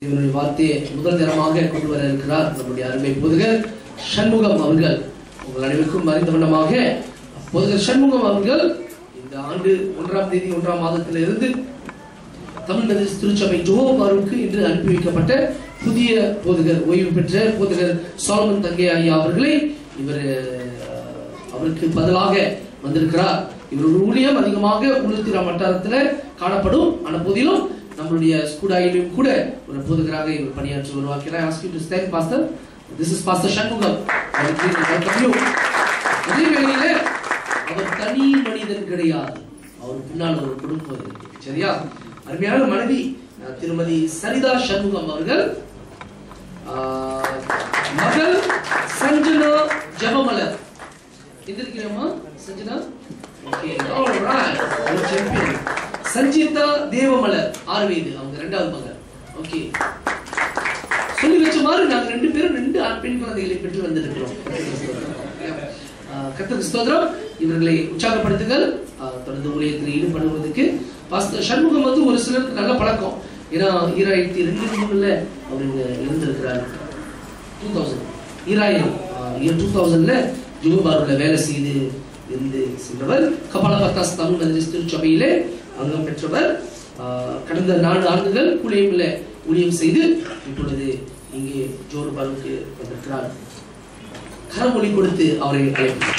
இவருடைய வார்த்தையை முதல் தினமாக கொண்டு வர இருக்கிறார் நம்முடைய அருமை பொதுகர் சண்முகம் அவர்கள் உங்கள் அனைவருக்கும் அறிந்த வண்ணமாக பொதுகர் சண்முகம் அவர்கள் இந்த ஆண்டு ஒன்றாம் தேதி ஒன்றாம் மாதத்திலிருந்து தமிழ்நாடு திருச்சபை ஜோபாருக்கு இன்று அனுப்பி வைக்கப்பட்ட புதிய போதகர் ஓய்வு பெற்ற போதகர் சாலமன் தங்கை ஐயா அவர்களை இவர் அஹ், அவருக்கு பதிலாக வந்திருக்கிறார் இவர் ஒரு ஊழியம் அதிகமாக உளுத்திரா வட்டாரத்தில் காணப்படும் ஆன போதிலும் நம்மளுடைய ஸ்கூடாயிலும் கூட ஒரு போதகராக இவர் பணியாற்றி வருவார் Can I ask you to stand, Pastor? This is Pastor Shanmugam. I would like to welcome you. அதே வேளையில அவர் தனி மனிதன் கிடையாது அவர் பின்னால் ஒரு குடும்பம் இருக்கு சரியா அருமையான மனைவி அஹ், திருமதி சரிதா சண்முகம் அவர்கள் ஆஹ், மகள் சஞ்சனா ஜெபமலர் எந்திருக்கிறோமா சஞ்சனா ஓகே ஆல்ரைட் ஒரு சாம்பியன் சஞ்சிதா தேவமலர் ஆறு வயது அவங்க ரெண்டாவது மகள் ஓகே சொல்லி வச்ச மாதிரி நாங்க ரெண்டு பேரும் ரெண்டு ஆண் பெண் குழந்தைகளை பெற்று வந்திருக்கிறோம் ஆஹ் கர்த்தருக்கு ஸ்தோத்திரம் இவர்களை உற்சாகப்படுத்துங்கள் ஆஹ் தொடர்ந்து ஊழியத்தில் ஈடுபடுவதற்கு பாஸ்டர் சண்முகம் வந்து ஒரு சிலருக்கு நல்ல பழக்கம் ஏன்னா ஈராயிரத்தி ரெண்டு மூணுல அவர் இங்க இருந்திருக்கிறார் டூ தௌசண்ட் ஈராயிரம் இயர் டூ தௌசண்ட்ல ஜூபாருல வேலை செய்து இருந்து சென்றவர் கபாலபத்தாஸ் தமிழ் மந்திரிஸ் திருச்சபையிலே அங்கம் பெற்றவர் ஆஹ் கடந்த நான்கு ஆண்டுகள் ஊழியமில் ஊழியம் செய்து இப்பொழுது இங்கே ஜோர்பாருக்கு வந்திருக்கிறார் கரமொழி கொடுத்து அவரை அழைக்கிறார்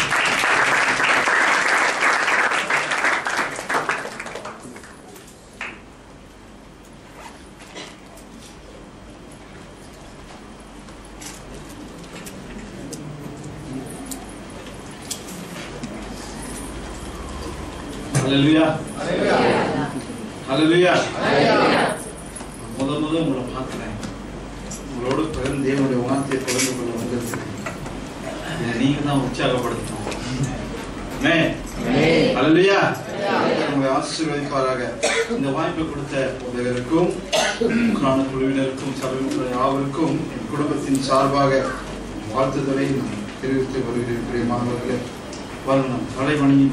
ஹalleluya ஹalleluya முத முத உங்களை பார்க்கிறேன் உங்களோடு பகிர்ந்து தேவனுடைய வார்த்தையை பகிர்ந்து கொள்ள வந்திருக்கிறேன் இதை நீங்க தான் உற்சாகப்படுத்தணும் மே ஹalleluya உங்களை ஆசீர்வதிப்பாராக இந்த வாய்ப்பை கொடுத்த உதவியருக்கும் காண குழுவினருக்கும் சபை யாவருக்கும் என் குடும்பத்தின் சார்பாக வாழ்த்துதலை நான் தெரிவித்து வருகிறேன் பிரியமானவர்களே வரணும் தலைவணியின்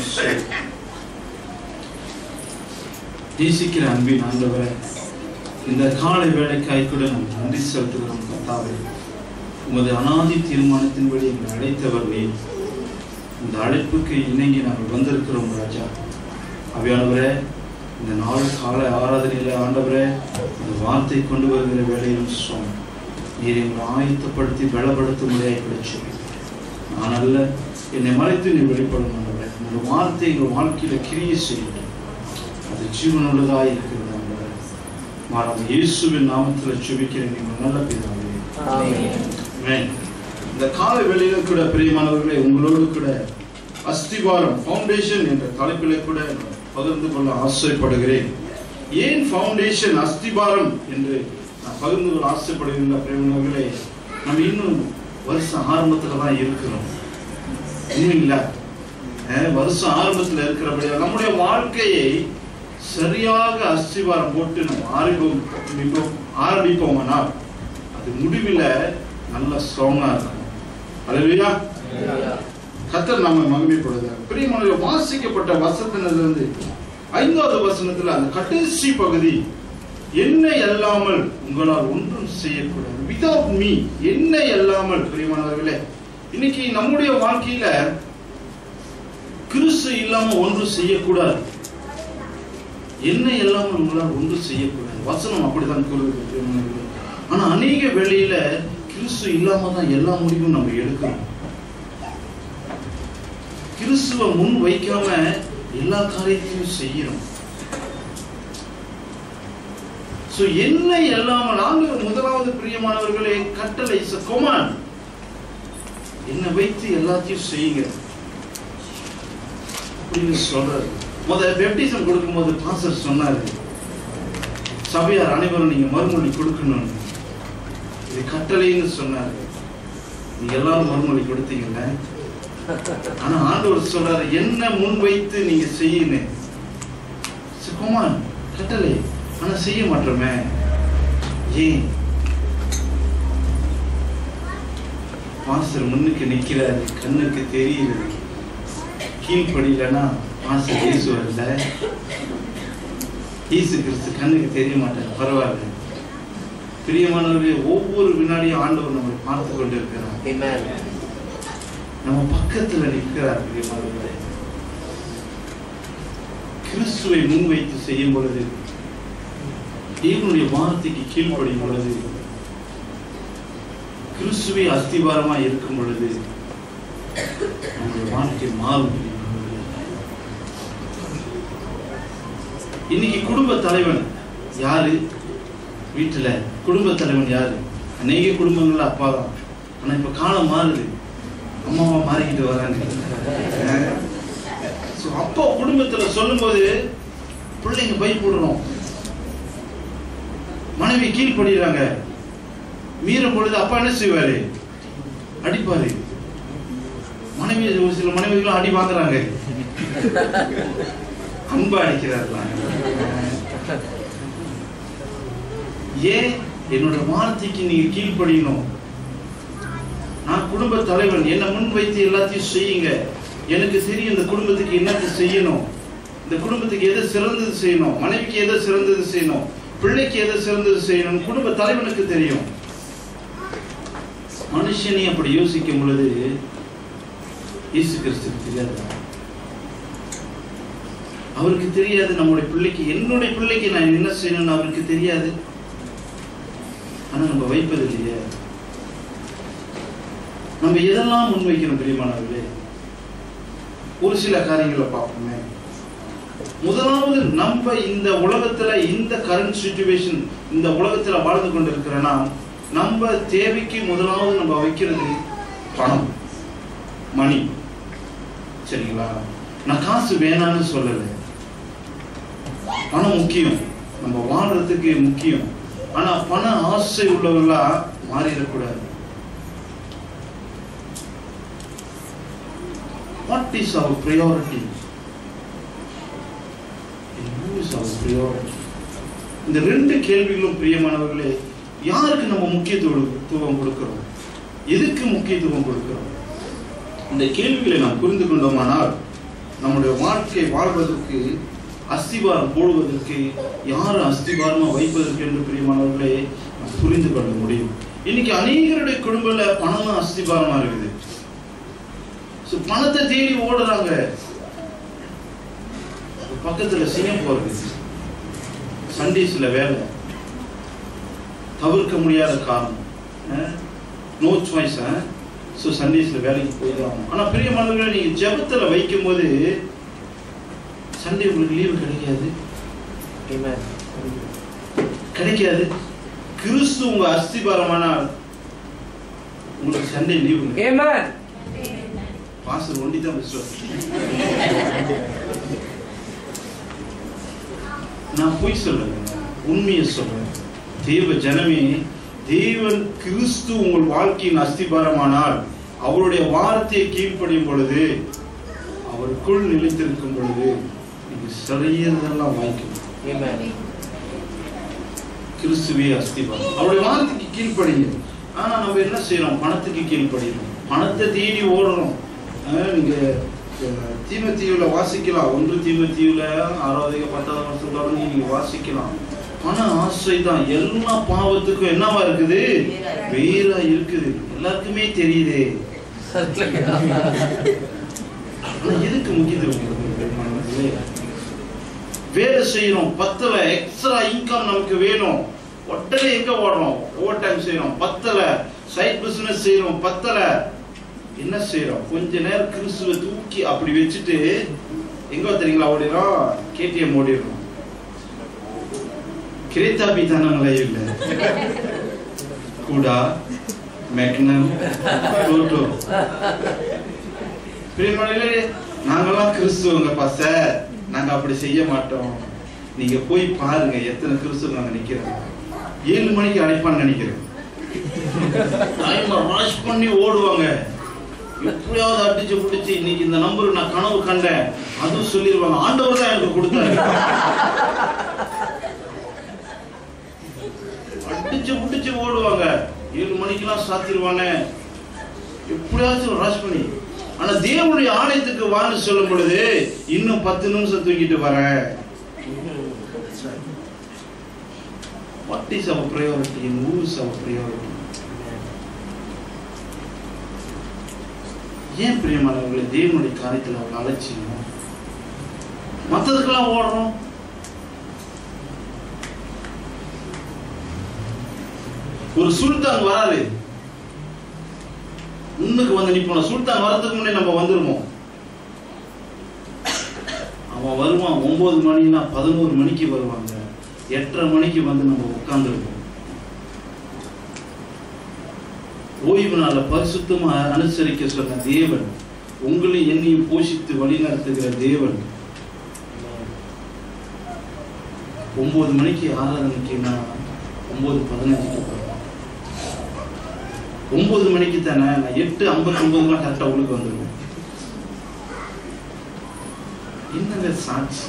நேசிக்கிற அன்பின் ஆண்டவரே இந்த காலை வேலைக்காய் கூட நாம் நன்றி செலுத்துகிறோம் கர்த்தாவே உமது அனாதி தீர்மானத்தின்படி எங்களை அழைத்தவர் நீர் இந்த அழைப்புக்கு இணங்கி நாங்கள் வந்திருக்கிறோம் ராஜா அவையானவரே இந்த நாள் காலை ஆராதனையில ஆண்டவரே இந்த வார்த்தை கொண்டு வருகிற வேலையிலும் சுவாமி நீர் எங்களை ஆயத்தப்படுத்தி பலப்படுத்த முடியாது கிடைச்சு நான் அல்ல என்னை மறைத்து நீ வெளிப்படும் ஆண்டவரே உங்கள் வார்த்தை எங்கள் வாழ்க்கையில கிரியை செய்யட்டும் அது ஜீவனுள்ளதாக இருக்கிறது ஆண்டவரே மாறாத இயேசுவின் நாமத்தில் சுபிக்கிறேன் நீங்கள் நல்ல பிதாவே ஆமென். இந்த கால வேளையில கூட பிரியமானவர்களே உங்களோடு கூட அஸ்திவாரம் ஃபவுண்டேஷன் என்ற தலைப்பிலே கூட நான் பகிர்ந்து கொள்ள ஆசைப்படுகிறேன் ஏன் ஃபவுண்டேஷன் அஸ்திபாரம் என்று நான் பகிர்ந்து கொள்ள ஆசைப்படுகின்ற பிரியமானவர்களே நம்ம இன்னும் வருஷம் ஆரம்பத்துல தான் இருக்கிறோம் இன்னும் இல்ல அஹ், வருஷம் ஆரம்பத்துல இருக்கிறபடியா நம்முடைய வாழ்க்கையை சரியாக அஸ்திவாரம் போட்டு நம்ம ஆரம்பிப்போம் ஆரம்பிப்போமானால் அது முடிவில் நல்ல ஸ்ட்ராங்கா இருக்கும் அல்லையா கத்தர் நம்ம மகிமைப்படுகிறார் பிரியமான வாசிக்கப்பட்ட வசனத்திலிருந்து ஐந்தாவது வசனத்துல அந்த கடைசி பகுதி என்ன அல்லாமல் உங்களால் ஒன்றும் செய்யக்கூடாது விதவுட் மீ என்ன அல்லாமல் பிரியமானவர்களே இன்னைக்கு நம்முடைய வாழ்க்கையில கிறிஸ்து இல்லாம ஒன்றும் செய்யக்கூடாது என்ன இல்லாமல் உங்களால் ஒன்றும் செய்யக்கூடாது வசனம் அப்படிதான் கூறுகிறது பிரியமானவர்களே. ஆனா அநேக வேளையில கிறிஸ்து இல்லாம தான் எல்லா முடிவும் நம்ம எடுக்கிறோம் கிறிஸ்துவ முன் வைக்காம எல்லா காரியத்தையும் செய்யறோம் சோ என்ன இல்லாம நாங்க முதலாவது பிரியமானவர்களே கட்டளை கொமான் என்ன வைத்து எல்லாத்தையும் செய்யுங்க அப்படின்னு சொல்றாரு முத பெப்டிசம் கொடுக்கும்போது பாஸ்டர் சொன்னாரு சபையார் அனைவரும் நீங்க மறுமொழி கொடுக்கணும் இது கட்டளைன்னு சொன்னாரு நீங்க எல்லாரும் மறுமொழி கொடுத்தீங்கல்ல ஆனா ஆண்டவர் சொல்றாரு என்ன முன் வைத்து நீங்க செய்யுங்க குமான் கட்டளை ஆனா செய்ய மாட்டோமே ஏன் பாஸ்டர் முன்னுக்கு நிக்கிறாரு கண்ணுக்கு தெரியுது கீழ்ப்படியிலனா பாஸ்டர் இயேசு வரல இயேசு கிறிஸ்து கண்ணுக்கு தெரிய மாட்டார் பரவாயில்ல பிரியமானவர்களே ஒவ்வொரு வினாடியும் ஆண்டவர் நம்மை பார்த்து கொண்டிருக்கிறார் Amen. நம்ம பக்கத்துல நிற்கிறார் பிரியமானவர்களே கிறிஸ்துவை முன்வைத்து செய்யும் பொழுது தேவனுடைய வார்த்தைக்கு கீழ்ப்படியும் பொழுது கிறிஸ்துவை அஸ்திபாரமா இருக்கும் பொழுது நம்முடைய வாழ்க்கை மாறும் பிரியமானவர்களே. இன்னைக்கு குடும்ப தலைவன் யாரு வீட்டுல குடும்ப தலைவன் யாரு அநேக குடும்பங்கள்ல அப்பா தான் ஆனா இப்ப காலம் மாறுது அம்மாவா மாறிக்கிட்டு வராங்க So, அப்பா குடும்பத்துல சொல்லும்போது பிள்ளைங்க பயப்படுறோம் மனைவி கீழ்ப்படுகிறாங்க மீறும் பொழுது அப்பா என்ன செய்வாரு அடிப்பாரு மனைவி ஒரு சில மனைவிகளும் அடி வாங்குறாங்க அன்பா அடிக்கிறார்களா ஏன் என்னோட வார்த்தைக்கு நீங்க கீழ்ப்படியணும் நான் குடும்ப தலைவன் என்னை முன் வைத்து எல்லாத்தையும் செய்யுங்க எனக்கு தெரியும் இந்த குடும்பத்துக்கு என்னத்தை செய்யணும் இந்த குடும்பத்துக்கு எதை சிறந்தது செய்யணும் மனைவிக்கு எதை சிறந்தது செய்யணும் பிள்ளைக்கு எதை சிறந்தது செய்யணும் குடும்ப தலைவனுக்கு தெரியும் மனுஷனே அப்படி யோசிக்கும் பொழுது இயேசு கிறிஸ்துக்கு தெரியாது அவருக்கு தெரியாது நம்முடைய பிள்ளைக்கு என்னுடைய பிள்ளைக்கு நான் என்ன செய்யணும்னு அவருக்கு தெரியாது ஆனா நம்ம வைப்பது இல்லையே நம்ம எதெல்லாம் முன்வைக்கிறோம் பிரியமானவர்களே ஒரு சில காரியங்களை பார்ப்போமே முதலாவது நம்ம இந்த உலகத்துல இந்த கரண்ட் சுச்சுவேஷன் இந்த உலகத்துல வாழ்ந்து கொண்டிருக்கிறனா நம்ம தேவைக்கு முதலாவது நம்ம வைக்கிறது பணம் மணி சரிங்களா நான் காசு வேணாம்னு சொல்லலை பணம் முக்கியம் நம்ம வாழ்றதுக்கு முக்கியம் ஆனா பண ஆசை உள்ளவர்களா மாறிடக்கூடாது What is our priority? And who is our priority? இந்த ரெண்டு கேள்விகளும் பிரியமானவர்களே யாருக்கு நம்ம முக்கியத்துவம் கொடுக்கிறோம் எதுக்கு முக்கியத்துவம் கொடுக்கிறோம் இந்த கேள்விகளை நாம் புரிந்து கொண்டோமானால் நம்முடைய வாழ்க்கை வாழ்வதற்கு அஸ்திபாரம் போடுவதற்கு யார் அஸ்திபாரமா வைப்பதற்கு என்று பிரியமானவர்களே நாம் புரிந்து கொள்ள முடியும் இன்னைக்கு அநேகருடைய குடும்பத்துல பணம் தான் அஸ்திபாரமா இருக்குது So, பணத்தை தேடி ஓடுறாங்க பக்கத்துல சிங்கப்பூர் இருக்கு சண்டேஸ்ல வேலை தவிர்க்க முடியாத காரணம் நோ சாய்ஸ் ஸோ சண்டேஸ்ல வேலைக்கு போய் தான் ஆகணும் ஆனா பெரிய மனதில் நீங்க ஜெபத்துல வைக்கும் போது சண்டே உங்களுக்கு லீவு கிடைக்காது Amen. கிடைக்காது கிறிஸ்து உங்க அஸ்திபாரமானால் உங்களுக்கு சண்டே லீவு Amen. பாஸ்டர் ஒண்டி தான் விசுவாசி நான் பொய் சொல்லல உண்மையை சொல்றேன் தேவ ஜனமே தேவன் கிறிஸ்து உங்கள் வாழ்க்கையின் அஸ்திபாரமானால் அவருடைய வார்த்தையை கீழ்ப்படியும் பொழுது அவருக்குள் நிலைத்திருக்கும் பொழுது நீங்க சரியதெல்லாம் வாய்க்கும் Amen. கிறிஸ்துவே அஸ்திபாரம் அவருடைய வார்த்தைக்கு கீழ்ப்படிங்க ஆனா நம்ம என்ன செய்யறோம் பணத்துக்கு கீழ்ப்படிகிறோம் பணத்தை தேடி ஓடுறோம் ஆஹ் நீங்க அஹ், தீமத்தீவுல வாசிக்கலாம் ஒன்று தீமத்தீவுல ஆறாவது பத்தாவது வருஷம் தொடங்கி நீங்க வாசிக்கலாம் பண ஆசை தான் எல்லா பாவத்துக்கும் என்னவா இருக்குது வேறா இருக்குது எல்லாருக்குமே தெரியுதே ஆனா எதுக்கு முக்கியத்துவம் கொடுக்கணும்? வேலை செய்யறோம் பத்தல எக்ஸ்ட்ரா இன்கம் நமக்கு வேணும் உடனே எங்க ஓடுறோம் ஓவர் டைம் செய்யறோம் பத்தல சைட் பிசினஸ் செய்யறோம் பத்தல என்ன செய்யறோம் கொஞ்ச நேரம் கிறிஸ்துவ தூக்கி அப்படி வச்சுட்டு எங்க தெரியுங்களா ஓடிறோம் கேடிஎம் ஓடிடுறோம் கிரேத்தா பீதானங்களே இல்ல கூடா மெக்னம் டோட்டோ பிரியமானே நாங்கெல்லாம் கிறிஸ்துவங்கப்பா சார் நாங்க அப்படி செய்ய மாட்டோம் நீங்க போய் பாருங்க எத்தனை கிறிஸ்துவங்க அங்க நிக்கிறாங்க ஏழு மணிக்கு அழைப்பான்னு நினைக்கிறேன் டைம் ராஷ் பண்ணி ஓடுவாங்க எப்படியாவது அடிச்சு பிடிச்சு இன்னைக்கு இந்த நம்பருக்கு நான் கனவு கண்டேன் அதுவும் சொல்லிடுவாங்க ஆண்டவர் தான் எனக்கு கொடுத்தாரு அடிச்சு பிடிச்சு ஓடுவாங்க ஏழு மணிக்கெல்லாம் சாத்திடுவானே எப்படியாச்சும் ராஷ் பண்ணி ஆனா தேவனுடைய ஆலயத்துக்கு வான்னு சொல்லும் பொழுது இன்னும் பத்து நிமிஷம் தூக்கிட்டு வரேன் what is our priority and who is our priority ஏன் பிரியமானவர்களை தேவனுடைய காரியத்தில் அவங்க அலட்சியம் மற்றதுக்கெல்லாம் ஓடுறோம் ஒரு சுல்தான் வராரு முன்னுக்கு வந்து நிப்போம் சுல்தான் வரதுக்கு முன்னே நம்ம வந்துருவோம் அவன் வருவான் ஒன்பது மணினா பதினோரு மணிக்கு வருவாங்க எட்டரை மணிக்கு வந்து நம்ம உட்கார்ந்துருப்போம் ஓய்வு நாள பரிசுத்தமா அனுசரிக்க சொன்ன தேவன் உங்களை என்னையும் போஷித்து வழிநடத்துகிற தேவன் ஒன்பது மணிக்கு ஆராதனைக்கு நான் ஒன்பது பதினஞ்சுக்கு போறேன் ஒன்பது மணிக்கு தானே நான் எட்டு ஐம்பத்தி ஒன்பதுலாம் கரெக்டா உள்ளுக்கு வந்துருவேன் என்னங்க சாட்சி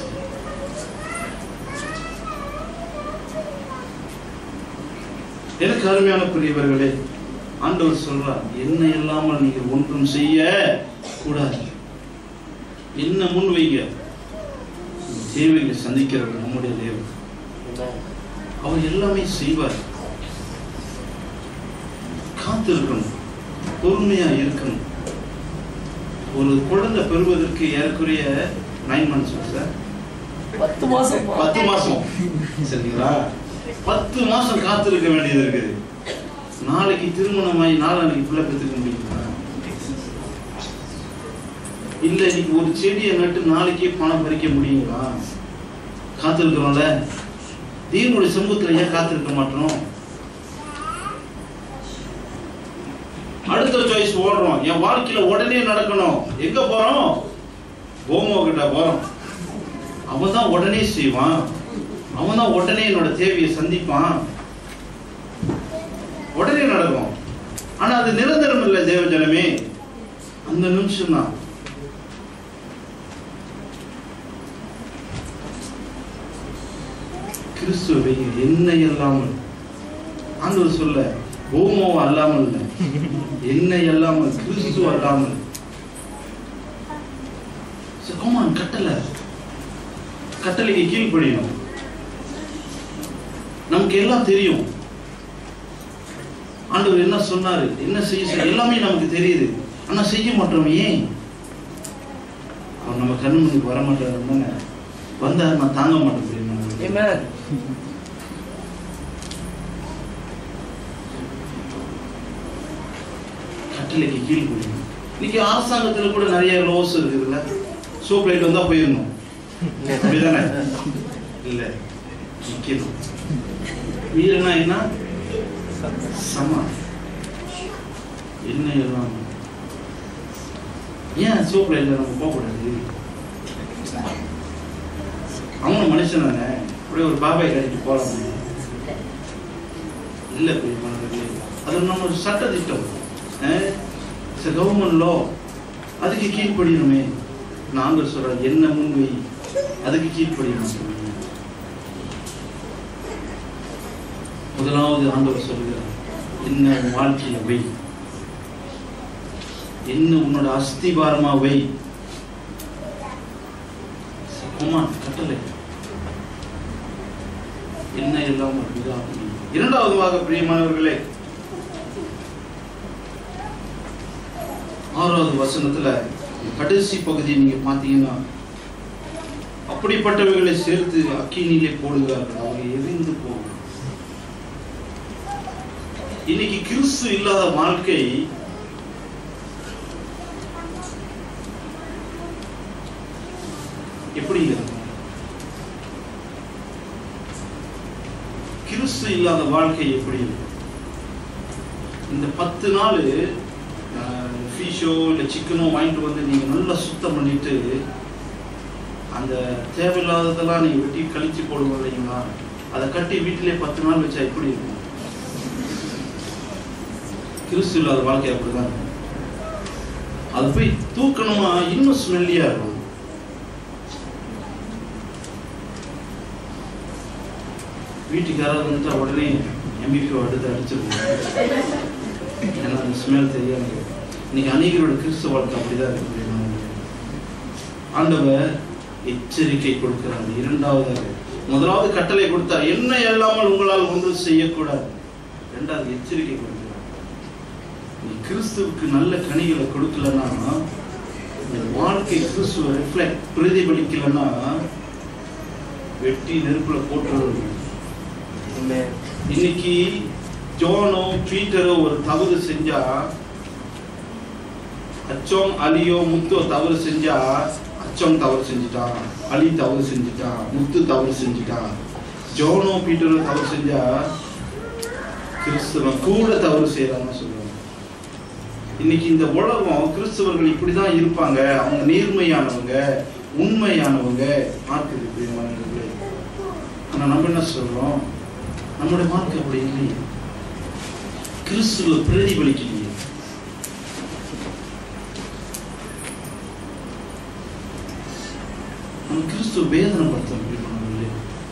எனக்கு அருமையான பெரியவர்களே ஆண்டவர் சொல்றார் என்ன இல்லாமல் நீங்கள் ஒன்றும் செய்ய கூடாது என்ன முன் வைங்க உங்க தேவைகளை சந்திக்கிறவர் நம்முடைய தேவன் அவர் எல்லாமே செய்வார் காத்து இருக்கணும் பொறுமையா இருக்கணும் ஒரு குழந்தை பெறுவதற்கு ஏறக்குறைய நைன் மந்த்ஸ் சார் பத்து மாசம் பத்து மாசம் சரிங்களா பத்து மாசம் காத்திருக்க வேண்டியது இருக்குது நாளைக்கு திருமணமாகி நாளானைக்கு பிள்ளை பெற்றுக்க முடியுமா இல்ல இன்னைக்கு ஒரு செடியை நட்டு நாளைக்கே பணம் பறிக்க முடியுங்களா காத்திருக்கிறோம்ல தீனுடைய சமூகத்துல ஏன் காத்திருக்க மாட்டோம் அடுத்த சாய்ஸ் ஓடுறோம் என் வாழ்க்கையில உடனே நடக்கணும் எங்க போறோம் கோமோ கிட்ட போறோம் அவன் தான் உடனே செய்வான் அவன் தான் உடனே என்னோட தேவையை சந்திப்பான் உடனே நடக்கும் ஆனா அது நிரந்தரம் இல்லை தேவஜனமே அந்த நிமிஷம் தான் கிறிஸ்துவை என்ன இல்லாமல் ஆண்டவர் சொல்ல ஓமோ அல்லாமல் இல்லை என்ன இல்லாமல் கிறிஸ்து அல்லாமல் கோமான் கட்டளை கட்டளைக்கு கீழ்ப்படியணும் நமக்கு எல்லாம் தெரியும் ஆண்டவர் என்ன சொன்னாரு என்ன செய்ய சொன்னாரு, எல்லாமே நமக்கு தெரியுது ஆனா செய்ய மாட்டோம் ஏன் அவர் நம்ம கண்ணு முன்னுக்கு வர மாட்டாரு தானே வந்தா நான் தாங்க மாட்டேன் தெரியுமா Amen. கட்டளைக்கு கீழ்ப்படியணும் இன்னைக்கு அரசாங்கத்துல கூட நிறைய லோஸ் இருக்குதுல்ல சோப் லைட் வந்தா போயிடணும் அப்படிதானே இல்ல நிக்கணும் வீரனா என்ன சமா என்ன எல்லாம் ஏன் சோப் லைட்ல நம்ம போகக்கூடாது அவனும் மனுஷன் தானே அப்படியே ஒரு பாபாய் கடைக்கு போகலாம் இல்ல பிரியமானவர்களே அது நம்ம ஒரு சட்ட திட்டம் கவர்மெண்ட் லோ அதுக்கு கீழ்ப்படியணுமே நாங்கள் சொல்றது என்ன முன்வை அதுக்கு கீழ்ப்படியணும் முதலாவது ஆண்டவர் சொல்கிறார் என்ன உன் வாழ்க்கையில வை என்ன உன்னோட அஸ்திபாரமா வை குமார் கட்டளை என்ன எல்லாம் இதாகும். இரண்டாவதுவாக பிரியமானவர்களே ஆறாவது வசனத்துல கடைசி பகுதியை நீங்க பாத்தீங்கன்னா அப்படிப்பட்டவைகளை சேர்த்து அக்கினியிலே போடுகிறார்கள் அவங்க எரிந்து போகும் இன்னைக்கு கிறிஸ்து இல்லாத வாழ்க்கை எப்படி இருக்கும் கிறிஸ்து இல்லாத வாழ்க்கை எப்படி இருக்கும் இந்த பத்து நாள் ஃபிஷோ இல்லை சிக்கனோ வாங்கிட்டு வந்து நீங்கள் நல்லா சுத்தம் பண்ணிட்டு அந்த தேவையில்லாததெல்லாம் நீங்கள் வெட்டி கழிச்சு போடுவோம் இல்லைங்களா அதை கட்டி வீட்டிலே பத்து நாள் வச்சா எப்படி இருக்கும் கிறிஸ்து இல்லாத வாழ்க்கை அப்படிதான் இருக்கும் அது போய் தூக்கணுமா இன்னும் ஸ்மெல்லியா இருக்கும் வீட்டுக்கு யாராவது வந்துட்டா உடனே எம்பிபிஓ அடுத்து அடிச்சிருவோம் ஏன்னா அந்த ஸ்மெல் தெரியாது இன்னைக்கு அநேகரோட கிறிஸ்துவ வாழ்க்கை அப்படிதான் இருக்கு பிரியமானவர்களே. ஆண்டவர் எச்சரிக்கை கொடுக்கிறார் இரண்டாவதாக முதலாவது கட்டளை கொடுத்தார் என்ன இல்லாமல் உங்களால் ஒன்றும் செய்யக்கூடாது இரண்டாவது எச்சரிக்கை கொடுக்கிறார் நீ கிறிஸ்துவுக்கு நல்ல கனிகளை கொடுக்கலன்னா உன் வாழ்க்கை கிறிஸ்துவ ரிஃப்ளெக்ட் பிரதிபலிக்கலன்னா வெட்டி நெருப்புல போட்டு இன்னைக்கு ஜோனோ பீட்டரோ ஒரு தவறு செஞ்சா அச்சோம் அலியோ முத்தோ தவறு செஞ்சா அச்சோம் தவறு செஞ்சுட்டான் அலி தவறு செஞ்சுட்டான் முத்து தவறு செஞ்சுட்டான் ஜோனோ பீட்டரோ தவறு செஞ்சா கிறிஸ்தவன் கூட தவறு செய்யறான்னு சொல்லுவாங்க இன்னைக்கு இந்த உலகம் கிறிஸ்தவர்கள் இப்படிதான் இருப்பாங்க அவங்க நேர்மையானவங்க உண்மையானவங்க பார்க்குது பிரியமானவர்களே ஆனா நம்ம என்ன சொல்றோம் நம்முடைய வாழ்க்கை அப்படி இல்லையே கிறிஸ்துவ பிரதிபலிக்கலையே நம்ம கிறிஸ்துவ வேதனைப்படுத்தணும் பிரியமானவர்களே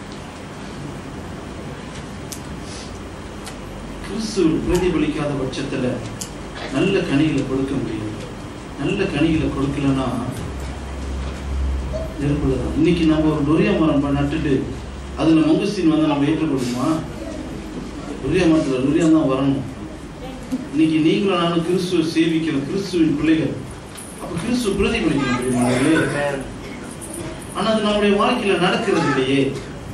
கிறிஸ்துவ பிரதிபலிக்காத பட்சத்துல நல்ல கனிகளை கொடுக்க முடியாது நல்ல கனிகளை கொடுக்கலன்னா நெருப்புல தான் இன்னைக்கு நம்ம ஒரு டொரியா மரம் ப- நட்டுட்டு அதுல மங்குஸ்தீன் வந்து நம்ம ஏற்றுக்கொள்ளுமா டொரியா மரத்துல டொரியா தான் வரணும் இன்னைக்கு நீங்களும் நானும் கிறிஸ்துவ சேவிக்கிறோம் கிறிஸ்துவின் பிள்ளைகள் அப்ப கிறிஸ்துவ பிரதிபலிக்கணும் பிரியமானவர்களே ஆனா அது நம்முடைய வாழ்க்கையில நடக்கிறது இல்லையே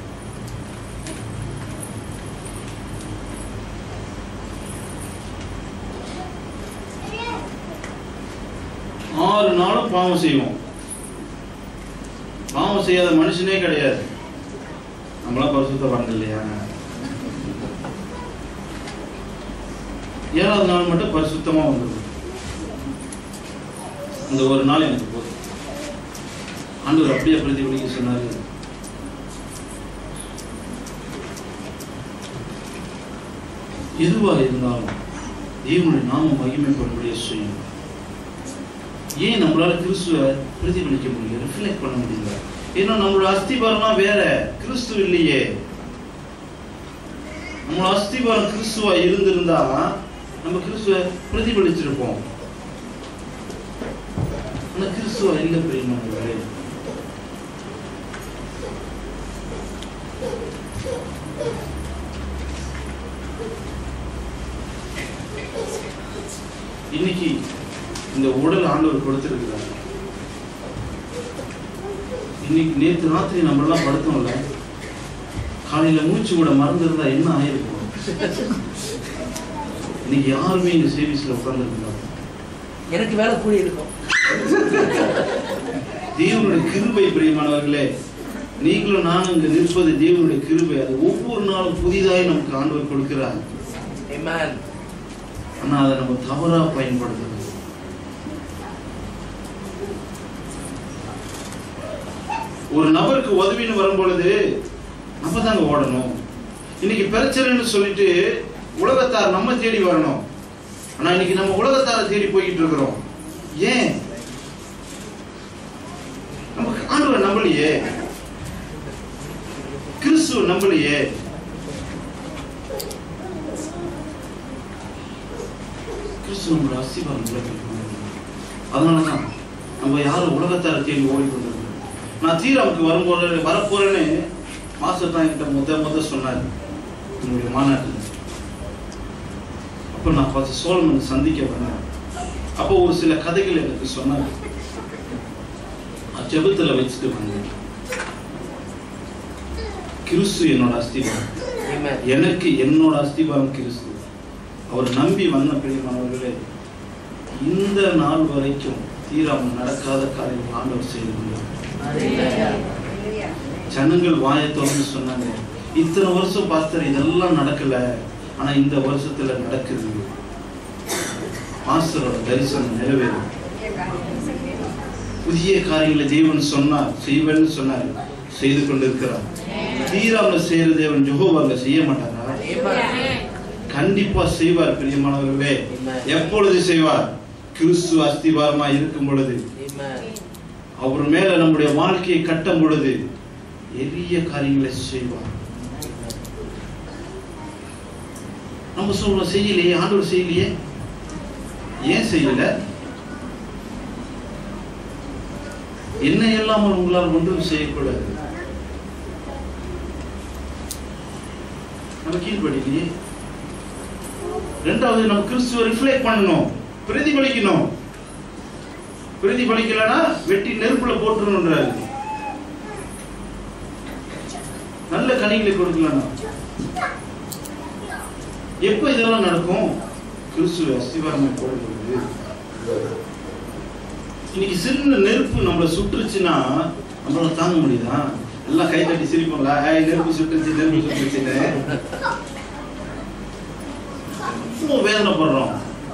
ஆறு நாளும் பாவம் செய்வோம் பாவம் செய்யாத மனுஷனே கிடையாது நம்மளாம் பரிசுத்தவான்கள் இல்லையா ஏழாவது நாள் மட்டும் பரிசுத்தமா வந்துடும் அந்த ஒரு நாள் எனக்கு போதும் ஆண்டவர் அப்படியே பிரதிபலிக்க சொன்னாரு எதுவா இருந்தாலும் தேவனுடைய நாமம் மகிமைப்படும்படிய செய்யும் ஏன் நம்மளால கிறிஸ்துவ பிரதிபலிக்க முடியல ரிஃப்ளெக்ட் பண்ண முடியல ஏன்னா நம்மளோட அஸ்திபாரம்லாம் வேற கிறிஸ்து இல்லையே நம்மளோட அஸ்திபாரம் கிறிஸ்துவா இருந்திருந்தா நம்ம கிறிஸ்துவ பிரதிபலிச்சிருப்போம் ஆனா கிறிஸ்துவா இல்ல பிரியமானவர்களே இன்னைக்கு இந்த உடல் ஆண்டவர் கொடுத்திருக்கிறார் இன்னைக்கு நேத்து ராத்திரி நம்ம எல்லாம் படுத்தோம்ல காலையில மூச்சு கூட மறந்து இருந்தா என்ன ஆயிருக்கும் இன்னைக்கு யாருமே இந்த சர்வீஸ்ல உட்கார்ந்து எனக்கு வேலை கூடி இருக்கும் தேவனுடைய கிருபை பிரியமானவர்களே நீங்களும் நானும் இங்க நிற்பது தேவனுடைய கிருபை அது ஒவ்வொரு நாளும் புதிதாய் நமக்கு ஆண்டவர் கொடுக்கிறார் Amen. ஆனா அதை நம்ம தவறா பயன்படுத்தணும் ஒரு நபருக்கு உதவின்னு வரும் பொழுது நம்ம தாங்க ஓடணும் இன்னைக்கு பிரச்சனைன்னு சொல்லிட்டு உலகத்தார் நம்ம தேடி வரணும் ஆனா இன்னைக்கு நம்ம உலகத்தாரை தேடி போய்கிட்டு இருக்கிறோம் ஏன் நமக்கு ஆண்டவர் நம்பலையே கிறிஸ்துவ நம்பலையே கிறிஸ்து நம்மளோட அஸ்திபாரம் விளக்கிருக்கணும் அதனால தான் நம்ம யாரும் உலகத்தார தேடி ஓடிக்கொண்டிருக்கோம் நான் தீராவுக்கு வரும்போது வரப்போறேன்னு மாஸ்டர் தான் என்கிட்ட முத முத சொன்னார் என்னுடைய மாநாட்டில் அப்போ நான் பார்த்து சோழமன் சந்திக்க வந்தேன் அப்போ ஒரு சில கதைகள் எனக்கு சொன்னார் நான் ஜெபத்துல வச்சுட்டு வந்தேன் கிறிஸ்து என்னோட அஸ்திபாரம் Amen. எனக்கு என்னோட அஸ்திபாரம் கிறிஸ்து அவர் நம்பி வந்த பிரியமானவர்களே இந்த நாள் வரைக்கும் தீராமல் நடக்காத காரியம் ஆண்டவர் செய்து கொண்டார் ஜனங்கள் வாயை திறந்து சொன்னாங்க இத்தனை வருஷம் பாஸ்டர் இதெல்லாம் நடக்கல ஆனா இந்த வருஷத்துல நடக்குது பாஸ்டரோட தரிசனம் நிறைவேறும் புதிய காரியங்களை தேவன் சொன்னார் செய்வேன்னு சொன்னார் செய்து கொண்டிருக்கிறார் தீராமல் செய்யற தேவன் ஜெகோவாங்க செய்ய மாட்டாரா Amen. கண்டிப்பா செய்வார் பிரியமானவர்களே Amen. எப்பொழுது செய்வார் கிறிஸ்து அஸ்திவாரமா இருக்கும் பொழுது Amen. அவர் மேல நம்முடைய வாழ்க்கையை கட்டும் பொழுது எளிய காரியங்களை செய்வார் நம்ம சொல்றோம் செய்யலையே ஆண்டவர் செய்யலையே ஏன் செய்யல என்ன இல்லாமல் உங்களால் ஒன்றும் செய்யக்கூடாது நம்ம கீழ்படிக்கலையே ரெண்டாவது நம்ம கிறிஸ்துவ ரிஃப்ளெக்ட் பண்ணணும் பிரதிபலிக்கணும் பிரதிபலிக்கலனா வெட்டி நெருப்புல போட்டுருன்றாரு நல்ல கனிகளை கொடுக்கலனா எப்ப இதெல்லாம் நடக்கும் கிறிஸ்துவ அஸ்திவாரமை போடுறது இன்னைக்கு சின்ன நெருப்பு நம்மளை சுட்டுருச்சுன்னா நம்மளால தாங்க முடியுதா எல்லாம் கை தட்டி சிரிப்பாங்களா ஏய் நெருப்பு சுட்டுச்சு நெருப்பு சுட்டுச்சுன்னு இவ்வளவு வேதனைப்படுறோம்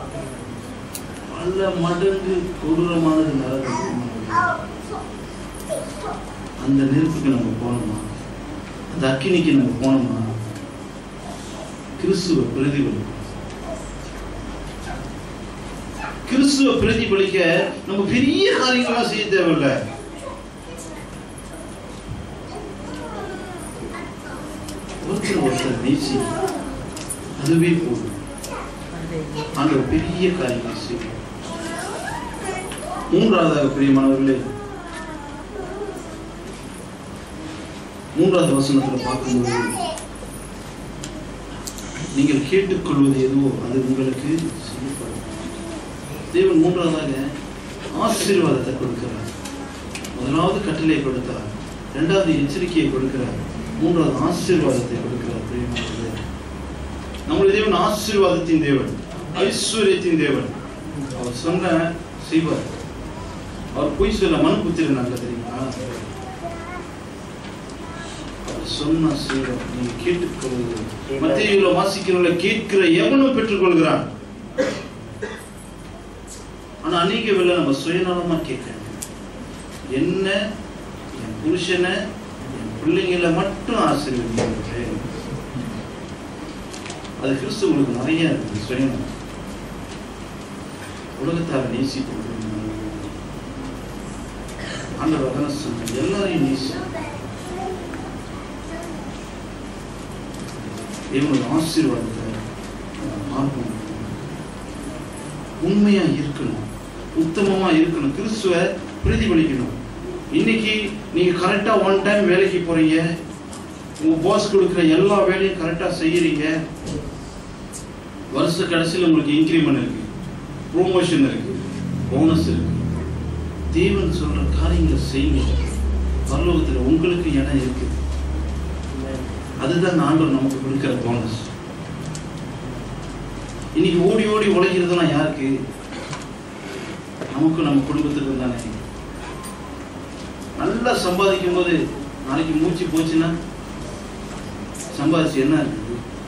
பல மடங்கு கொடூரமானது நரகம் அந்த நெருப்புக்கு நம்ம போனோமா அந்த அக்கினிக்கு நம்ம போனோமா கிறிஸ்துவ பிரதிபலிக்கும் கிறிஸ்துவ பிரதிபலிக்க நம்ம பெரிய காரியங்கள்லாம் செய்ய தேவையில்ல ஒருத்தர் ஒருத்தர் நேசி அதுவே போதும் ஆண்டவர் பெரிய காரியங்களை செய்யும் மூன்றாவதாக பிரியமானவர்களே மூன்றாவது வசனத்துல பார்க்கும்போது நீங்கள் கேட்டுக்கொள்வது எதுவோ அது உங்களுக்கு செய்யப்படும் தேவன் மூன்றாவதாக ஆசீர்வாதத்தை கொடுக்கிறார் முதலாவது கட்டளை கொடுத்தார் இரண்டாவது எச்சரிக்கையை கொடுக்கிறார் மூன்றாவது ஆசீர்வாதத்தை கொடுக்கிறார் பிரியமானவர்களே நம்முடைய தேவன் ஆசீர்வாதத்தின் தேவன் ஐஸ்வர்யத்தின் தேவன் அவர் சொன்ன செய்வார் அவர் பொய் சொல்ல மனு புத்திரனாங்க தெரியுமா அவர் சொன்ன செய்வார் நீங்க கேட்டுக்கொள்வது மத்தியில வாசிக்கிறவங்கள கேட்கிற எவனும் பெற்றுக்கொள்கிறான் ஆனா அநேக வேலை நம்ம சுயநலமா கேட்கணும் என்ன என் புருஷனை என் பிள்ளைங்களை மட்டும் ஆசீர்வதிங்க அது கிறிஸ்துவங்களுக்கு நிறைய இருக்குது சுயநலம் உலகத்தார நேசிப்பது ஆண்டவர் அதான் சொன்ன எல்லாரையும் நேசி தேவனுடைய ஆசீர்வாதத்தை நம்ம பார்க்கணும் உண்மையா இருக்கணும் உத்தமமா இருக்கணும் கிறிஸ்துவ பிரதிபலிக்கணும் இன்னைக்கு நீங்க கரெக்டா ஒன் டைம் வேலைக்கு போறீங்க உங்க பாஸ் கொடுக்குற எல்லா வேலையும் கரெக்டா செய்யறீங்க வருஷ கடைசியில் உங்களுக்கு இன்க்ரிமெண்ட் இருக்கு ப்ரோமோஷன் இருக்கு போனஸ் இருக்கு தேவன் சொல்ற காரியங்களை செய்யுங்க பரலோகத்துல உங்களுக்கு இடம் இருக்கு அதுதான் ஆண்டவர் நமக்கு கொடுக்கிற போனஸ் இன்னைக்கு ஓடி ஓடி உழைக்கிறதுலாம் யாருக்கு நமக்கும் நம்ம குடும்பத்துக்கும் தானே நல்லா சம்பாதிக்கும் போது நாளைக்கு மூச்சு போச்சுன்னா சம்பாதிச்சு என்ன இருக்குது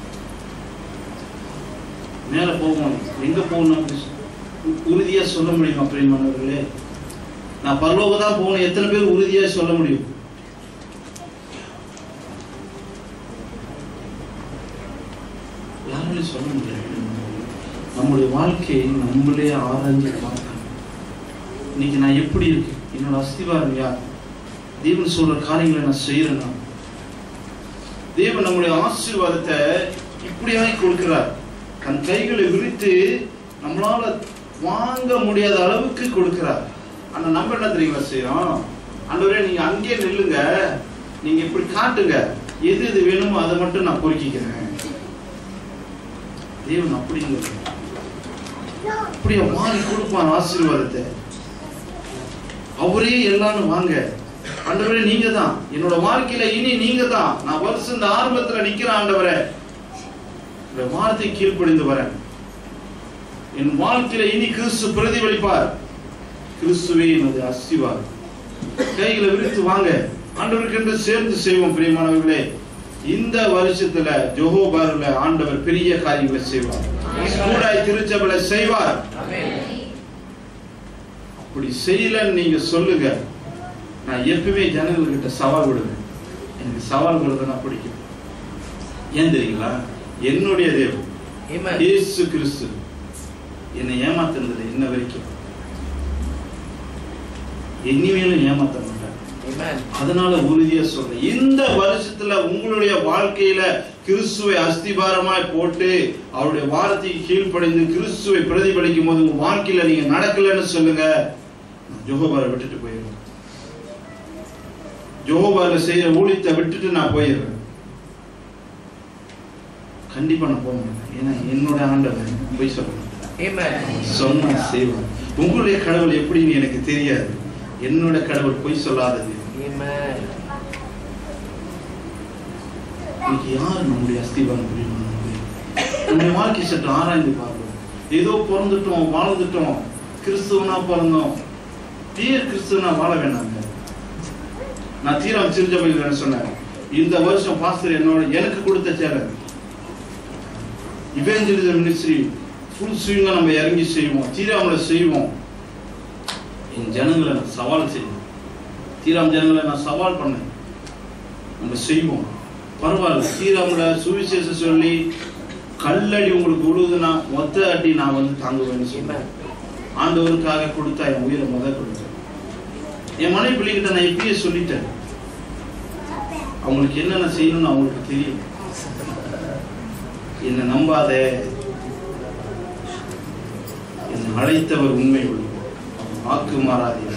மேல போவோம் எங்க போகணும் அப்படி உ- உறுதியா சொல்ல முடியுமா பிரியமானவர்களே நான் பரலோகம் தான் போகணும் எத்தனை பேர் உறுதியா சொல்ல முடியும் யாராலையும் சொல்ல முடியாது நம்முடைய வாழ்க்கையை நம்மளே ஆராய்ஞ்சு பார்க்கணும் இன்னைக்கு நான் எப்படி இருக்கு என்னோட அஸ்திவாரம் யார் தேவன் சொல்ற காரியங்களை நான் செய்யறேன்னா தேவன் நம்முடைய ஆசீர்வாதத்தை இப்படியாய் கொடுக்கிறார் தன் கைகளை விரித்து நம்மளால வாங்க முடியாத அளவுக்கு கொடுக்கிறார் ஆனா நம்ம என்ன தெரியுங்களா செய்யறோம் ஆண்டவரே நீங்க அங்கேயே நில்லுங்க நீங்க இப்படி காட்டுங்க எது எது வேணுமோ அதை மட்டும் நான் பொறுக்கிக்கிறேன் தேவன் அப்படிங்கிறது அப்படியே மாறி கொடுப்பான் ஆசீர்வாதத்தை அவரே எல்லாரும் வாங்க ஆண்டவரே நீங்க தான் என்னோட வாழ்க்கையில இனி நீங்க தான் நான் வருஷம் இந்த ஆரம்பத்துல நிக்கிறேன் ஆண்டவரே இந்த வார்த்தை கீழ்ப்படிந்து வரேன் என் வாழ்க்கையில இனி கிறிஸ்து பிரதிபலிப்பார் கிறிஸ்துவே எனது அஸ்திவார் கைகளை விரித்து வாங்க ஆண்டவருக்கு என்று சேர்ந்து செய்வோம் பிரியமானவர்களே இந்த வருஷத்துல ஜோஹோபார்ல ஆண்டவர் பெரிய காரியங்களை செய்வார் கூடாய் திருச்சபையில செய்வார் அப்படி செய்யலன்னு நீங்க சொல்லுங்க நான் எப்பவுமே ஜனங்கள்கிட்ட சவால் விடுவேன் எனக்கு சவால் விடுறதுனா பிடிக்கும் ஏன் தெரியுங்களா என்னுடைய தேவன் Amen. இயேசு கிறிஸ்து என்னை ஏமாத்துனது இன்ன வரைக்கும் இனிமேலும் ஏமாத்த மாட்டார் Amen. அதனால உறுதியா சொல்றேன் இந்த வருஷத்துல உங்களுடைய வாழ்க்கையில கிறிஸ்துவை அஸ்திபாரமாய் போட்டு அவருடைய வார்த்தைக்கு கீழ்ப்படைந்து கிறிஸ்துவை பிரதிபலிக்கும் போது உங்க வாழ்க்கையில நீங்க நடக்கலைன்னு சொல்லுங்க நான் ஜோகோபாரை விட்டுட்டு போயிடுவேன் ஜோகோபாரில் செய்யற ஊழியத்தை விட்டுட்டு நான் போயிடுறேன் கண்டிப்பா நான் போக மாட்டேன் ஏன்னா என்னோட ஆண்டவன் போய் சொல்ல மாட்டேன் Amen. சொன்னா செய்வான் உங்களுடைய கடவுள் எப்படின்னு எனக்கு தெரியாது என்னோட கடவுள் பொய் சொல்லாதது Amen. இன்னைக்கு யார் நம்முடைய அஸ்திவாரம் புரியுமா நம்முடைய வாழ்க்கை சற்று ஆராய்ந்து பார்ப்போம் ஏதோ பிறந்துட்டோம் வாழ்ந்துட்டோம் கிறிஸ்துவனா பிறந்தோம் பேர் கிறிஸ்துவனா வாழ வேணாங்க நான் தீராம் சிறுஜபையில் சொன்னேன் இந்த வருஷம் பாஸ்டர் என்னோட எனக்கு கொடுத்த சேலஞ்ச் இவேஞ்சலிசம் மினிஸ்ட்ரி ஃபுல் ஸ்விங்கா நம்ம இறங்கி செய்வோம் தீராமல செய்வோம் என் ஜனங்களை நான் சவால் செய்வேன் தீராம் ஜனங்களை நான் சவால் பண்ணேன் நம்ம செய்வோம் பரவாயில்ல தீராமல சுவிசேஷம் சொல்லி கல்லடி உங்களுக்கு விழுதுன்னா மொத்த அடி நான் வந்து தாங்குவேன்னு சொன்னேன் Amen. ஆண்டவருக்காக கொடுத்தா என் உயிரை முதல் கொடுத்தேன் என் மனைவி பிள்ளைகிட்ட நான் இப்பயே சொல்லிட்டேன் அவங்களுக்கு என்னென்ன செய்யணும்னு அவங்களுக்கு தெரியும் என்னை நம்பாதே என்னை அழைத்தவர் உண்மை உள்ளவர் அவர் வாக்கு மாறாதே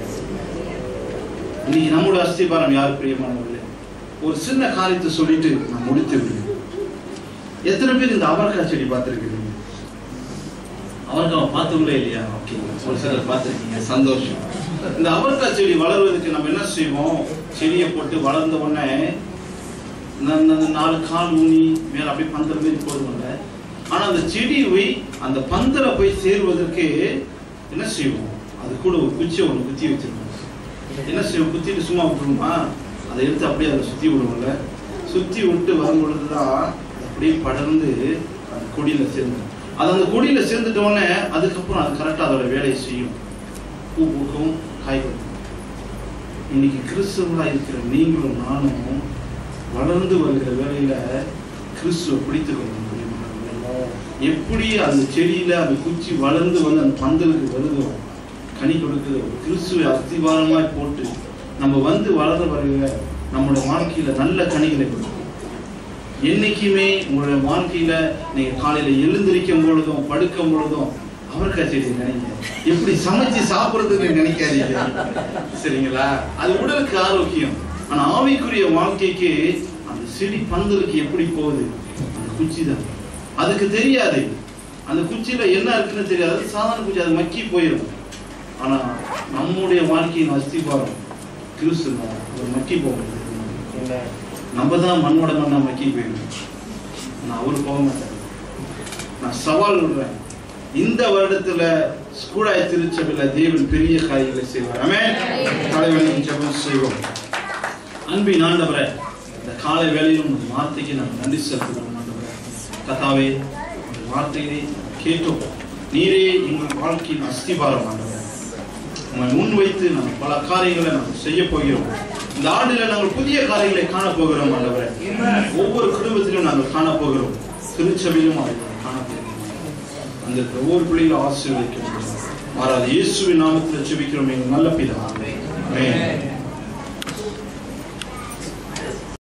இன்னைக்கு நம்முடைய அஸ்திபாரம் யார் பிரியமானவர்களே ஒரு சின்ன காரியத்தை சொல்லிட்டு நான் முடித்து விடுவேன் எத்தனை பேர் இந்த அவரைக்காய் செடி பார்த்துருக்கீங்க அவரைக்காய் பார்த்தவங்களே இல்லையா ஓகே ஒரு சிலர் பார்த்துருக்கீங்க சந்தோஷம் இந்த அவரைக்காய் செடி வளர்வதற்கு நம்ம என்ன செய்வோம் செடியை போட்டு வளர்ந்த உடனே இந்த- இந்த- இந்த நாலு கால் ஊனி மேல அப்படியே பந்தல் மாரி போடுவாங்க ஆனா அந்த செடி போய் அந்த பந்தல போய் சேர்வதற்கு என்ன செய்வோம் அது கூட ஒரு குச்சியை ஒன்று குத்தி வச்சிருக்கோம் என்ன செய்வோம் குத்திட்டு சும்மா விட்டுருமா அதை எடுத்து அப்படியே அதை சுத்தி விடுவோம்ல சுத்தி விட்டு வரும் பொழுதுதான் அது அப்படியே படர்ந்து அந்த கொடியில சேர்ந்து அது அந்த கொடியில சேர்ந்துட்ட உடனே அதுக்கப்புறம் அது கரெக்டா அதோட வேலையை செய்யும் பூ பூக்கும் காய் கொடுக்கும் இன்னைக்கு கிறிஸ்துவங்களா இருக்கிற நீங்களும் நானும் வளர்ந்து வருகிற வேலையில கிறிஸ்துவ பிடித்து கொள்ளணும் எப்படி அந்த செடியில அந்த குச்சி வளர்ந்து வந்து அந்த பந்தலுக்கு வருதோ கனி கொடுக்குதோ கிறிஸ்துவை அஸ்திவாரமாய் போட்டு நம்ம வந்து வளர வருகிற நம்முடைய வாழ்க்கையில நல்ல கனிகளை கொடுக்கும் என்னைக்குமே உங்களுடைய வாழ்க்கையில நீங்க காலையில எழுந்திருக்கும் பொழுதும் படுக்கும் பொழுதும் அவரைக்காய் செடி நினைங்க எப்படி சமைச்சு சாப்பிடுறதுன்னு நினைக்காதீங்க சரிங்களா அது உடலுக்கு ஆரோக்கியம் ஆனா ஆவிக்குரிய வாழ்க்கைக்கு அந்த செடி பந்தலுக்கு எப்படி போகுது அந்த குச்சி தான் அதுக்கு தெரியாது அந்த குச்சியில என்ன இருக்குன்னு தெரியாது அது சாதாரண குச்சி அது மக்கி போயிடும் ஆனா நம்முடைய வாழ்க்கையின் அஸ்திபாரம் கிறிஸ்து தான். அது மக்கி போகிறது Amen. நம்ம தான் மண்ணோட மண்ணா மக்கி போயிடும் நான் அவரு போக மாட்டேன் நான் சவால் விடுறேன் இந்த வருடத்துல ஸ்கூடாய திருச்சபையில தேவன் பெரிய காரியங்களை செய்வார் ஆமென் தலைவனின் ஜெபம் செய்வோம் அன்பின் ஆண்டவரே இந்த காலை வேளையிலும் உங்கள் வார்த்தைக்கு நான் நன்றி செலுத்துகிறோம் ஆண்டவரே கத்தாவே உங்கள் வார்த்தையை கேட்டோம் நீரே எங்கள் வாழ்க்கையின் அஸ்திபாரம் ஆண்டவரே உங்களை முன் வைத்து நாங்கள் பல காரியங்களை நாங்கள் செய்ய போகிறோம் இந்த ஆண்டில் நாங்கள் புதிய காரியங்களை காண போகிறோம் ஆண்டவரே ஒவ்வொரு குடும்பத்திலும் நாங்கள் காண போகிறோம் திருச்சபையிலும் அதை நாங்கள் காண போகிறோம் அந்த ஒவ்வொரு பிள்ளைகளும் ஆசீர்வதிக்க மாறாது இயேசுவின் நாமத்தில் ஜெபிக்கிறோம் எங்கள் நல்ல பிதா ஆமென்